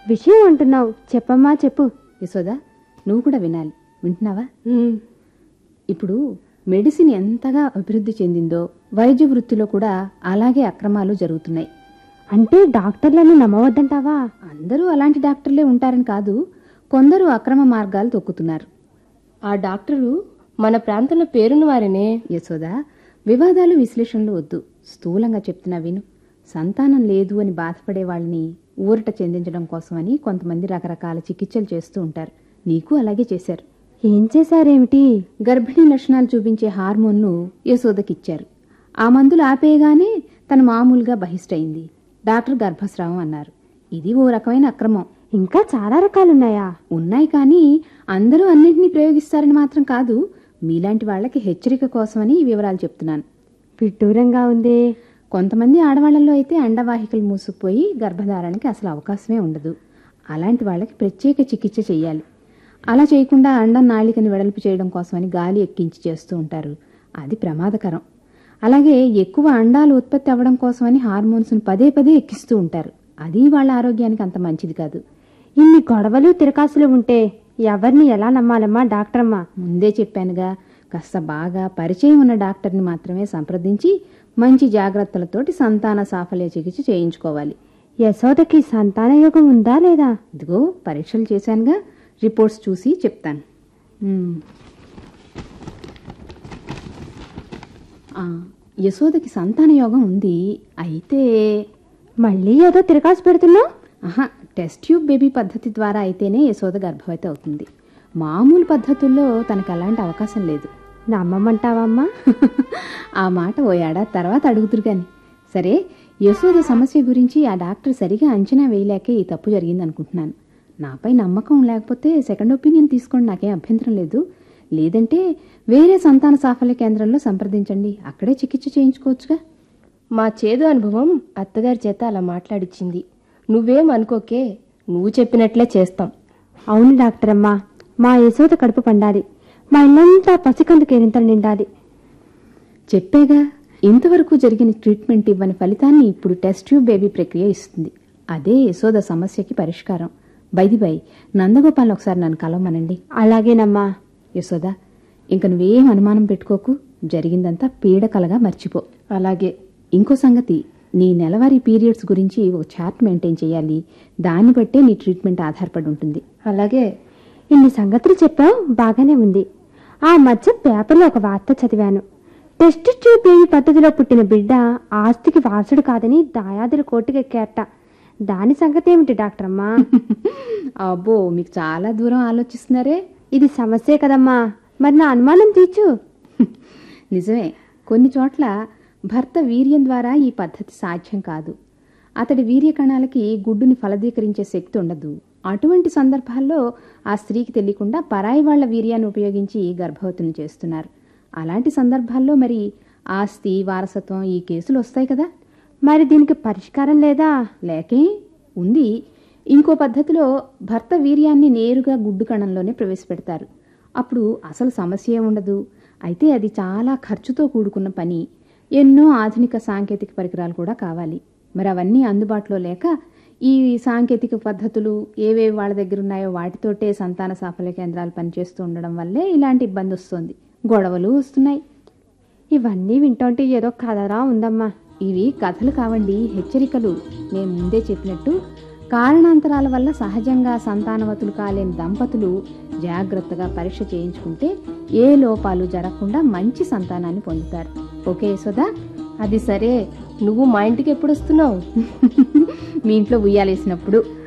విషయం అంటున్నావు చెప్పమ్మా చెప్పు యశోద నువ్వు కూడా వినాలి వింటున్నావా ఇప్పుడు మెడిసిన్ ఎంతగా అభివృద్ధి చెందిందో వైద్య వృత్తిలో కూడా అలాగే అక్రమాలు జరుగుతున్నాయి అంటే డాక్టర్లను నమ్మవద్దంటావా అందరూ అలాంటి డాక్టర్లే ఉంటారని కాదు కొందరు అక్రమ మార్గాలు తొక్కుతున్నారు ఆ డాక్టరు మన ప్రాంతంలో పేరున్న వారినే యశోద వివాదాలు విశ్లేషణలు వద్దు స్థూలంగా చెప్తున్నా విను సంతానం లేదు అని బాధపడే వాళ్ళని ఊరట చెందించడం కోసమని కొంతమంది రకరకాల చికిత్సలు చేస్తూ ఉంటారు నీకు అలాగే చేశారు ఏం చేశారేమిటి గర్భిణీ లక్షణాలు చూపించే హార్మోన్ను యశోదకిచ్చారు ఆ మందులు ఆపేయగానే తను మామూలుగా బహిష్టయింది డాక్టర్ గర్భస్రావం అన్నారు ఇది ఓ రకమైన అక్రమం ఇంకా చాలా రకాలున్నాయా ఉన్నాయి కానీ అందరూ అన్నింటినీ ప్రయోగిస్తారని మాత్రం కాదు మీలాంటి వాళ్ళకి హెచ్చరిక కోసమని ఈ వివరాలు చెప్తున్నాను విడ్డూరంగా ఉందే కొంతమంది ఆడవాళ్లలో అయితే అండవాహికలు మూసుకుపోయి గర్భధారణకి అసలు అవకాశమే ఉండదు అలాంటి వాళ్ళకి ప్రత్యేక చికిత్స చేయాలి అలా చేయకుండా అండం నాళికని వెడల్పు చేయడం కోసమని గాలి ఎక్కించి చేస్తూ ఉంటారు అది ప్రమాదకరం అలాగే ఎక్కువ అండాలు ఉత్పత్తి అవ్వడం కోసమని హార్మోన్స్ను పదే పదే ఎక్కిస్తూ ఉంటారు అది వాళ్ళ ఆరోగ్యానికి అంత మంచిది కాదు ఇన్ని గొడవలు తిరకాసులు ఉంటే ఎవరిని ఎలా నమ్మాలమ్మా డాక్టరమ్మా ముందే చెప్పానుగా కాస్త బాగా పరిచయం ఉన్న డాక్టర్ని మాత్రమే సంప్రదించి మంచి జాగ్రత్తలతోటి సంతాన సాఫల్య చికిత్స చేయించుకోవాలి యశోదకి సంతాన యోగం ఉందా లేదా ఇదిగో పరీక్షలు చేశానుగా రిపోర్ట్స్ చూసి చెప్తాను మ్మ్. ఆ, యశోదకి సంతాన యోగం ఉంది అయితే మళ్ళీ ఏదో తిరకాసు పెడుతున్నావు ఆహా టెస్ట్ ట్యూబ్ బేబీ పద్ధతి ద్వారా అయితేనే యశోద గర్భవతి అవుతుంది మామూలు పద్ధతుల్లో తనకు అలాంటి అవకాశం లేదు నమ్మమంటావమ్మా ఆ మాట ఓ ఏడాది తర్వాత అడుగుతురు కానీ సరే యశోద సమస్య గురించి ఆ డాక్టర్ సరిగా అంచనా వేయలేకే ఈ తప్పు జరిగింది అనుకుంటున్నాను నాపై నమ్మకం లేకపోతే సెకండ్ ఒపీనియన్ తీసుకోండి నాకేం అభ్యంతరం లేదు లేదంటే వేరే సంతాన సాఫల్య కేంద్రంలో సంప్రదించండి అక్కడే చికిత్స చేయించుకోవచ్చుగా మా చేదు అనుభవం అత్తగారి చేత అలా మాట్లాడిచ్చింది నువ్వేం అనుకోకే నువ్వు చెప్పినట్లే చేస్తాం అవును డాక్టరమ్మా మా యశోద కడుపు పండాలి మా ఇల్లంతా పసికందు కేరింతలు నిండాలి చెప్పేగా ఇంతవరకు జరిగిన ట్రీట్మెంట్ ఇవ్వని ఫలితాన్ని ఇప్పుడు టెస్ట్ ట్యూబ్ బేబీ ప్రక్రియ ఇస్తుంది అదే యశోద సమస్యకి పరిష్కారం బైది బై నందగోపాల్ ఒకసారి నన్ను కలవమనండి అలాగేనమ్మా యశోద ఇంక నువ్వేం అనుమానం పెట్టుకోకు జరిగిందంతా పీడకలగా మర్చిపో అలాగే ఇంకో సంగతి నీ నెలవారీ పీరియడ్స్ గురించి ఒక చార్ట్ మెయింటైన్ చేయాలి దాన్ని బట్టే నీ ట్రీట్మెంట్ ఆధారపడి ఉంటుంది అలాగే ఇన్ని సంగతులు చెప్పావు బాగానే ఉంది ఆ మధ్య పేపర్లో ఒక వార్త చదివాను టెస్ట్ ట్యూబ్ బేబీ పద్ధతిలో పుట్టిన బిడ్డ ఆస్తికి వారసుడు కాదని దాయాదులు కోర్టుకెక్కారట దాని సంగతి ఏమిటి డాక్టరమ్మా అబ్బో మీకు చాలా దూరం ఆలోచిస్తున్నారే ఇది సమస్యే కదమ్మా మరి నా అనుమానం తీర్చు నిజమే కొన్ని చోట్ల భర్త వీర్యం ద్వారా ఈ పద్ధతి సాధ్యం కాదు అతడి వీర్య కణాలకి గుడ్డుని ఫలదీకరించే శక్తి ఉండదు అటువంటి సందర్భాల్లో ఆ స్త్రీకి తెలియకుండా పరాయి వాళ్ల వీర్యాన్ని ఉపయోగించి గర్భవతిని చేస్తున్నారు అలాంటి సందర్భాల్లో మరి ఆస్తి వారసత్వం ఈ కేసులు వస్తాయి కదా మరి దీనికి పరిష్కారం లేదా లేకే ఉంది ఇంకో పద్ధతిలో భర్త వీర్యాన్ని నేరుగా గుడ్డు కణంలోనే ప్రవేశపెడతారు అప్పుడు అసలు సమస్య ఉండదు అయితే అది చాలా ఖర్చుతో కూడుకున్న పని ఎన్నో ఆధునిక సాంకేతిక పరికరాలు కూడా కావాలి మరి అవన్నీ అందుబాటులో లేక ఈ సాంకేతిక పద్ధతులు ఏవేవి వాళ్ళ దగ్గర ఉన్నాయో వాటితోటే సంతాన సాఫల్య కేంద్రాలు పనిచేస్తూ ఉండడం వల్లే ఇలాంటి ఇబ్బంది వస్తుంది గొడవలు వస్తున్నాయి ఇవన్నీ వింటుంటే ఏదో కథరా ఉందమ్మా ఇవి కథలు కావండి హెచ్చరికలు నేను ముందే చెప్పినట్టు కారణాంతరాల వల్ల సహజంగా సంతానవతులు కాలేని దంపతులు జాగ్రత్తగా పరీక్ష చేయించుకుంటే ఏ లోపాలు జరగకుండా మంచి సంతానాన్ని పొందుతారు ఓకే యశోదా అది సరే నువ్వు మా ఇంటికి ఎప్పుడు వస్తున్నావు మీ ఇంట్లో ఉయ్యాలేసినప్పుడు